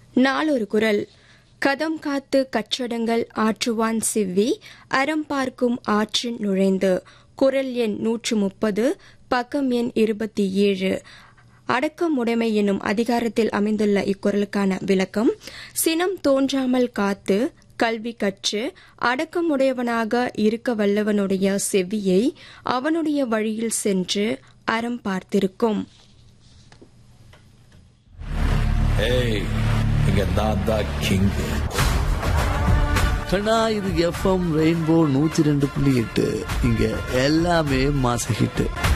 நாளொரு குரல் கதம் காத்து கச்சடங்கள் ஆற்றுவான் சிவ்வி அறம் பார்க்கும் ஆற்றின் நுழைந்து குரல் எண் நூற்று முப்பது பக்கம் எண் இருபத்தி ஏழு அடக்கமுடைமை எனும் அதிகாரத்தில் அமைந்துள்ள இக்குறளுக்கான விளக்கம் சினம் தோன்றாமல் காத்து கல்வி கற்று அடக்கமுடையவனாக இருக்க வல்லவனுடைய செவ்வியை அவனுடைய வழியில் சென்று அறம் பார்த்திருக்கும் ஏய் இங்க நான் தான் கிங் கண்ணா இது எஃப்எம் ரெயின்போ நூத்தி ரெண்டு புள்ளி எட்டு இங்க எல்லாமே மாச ஹிட்டு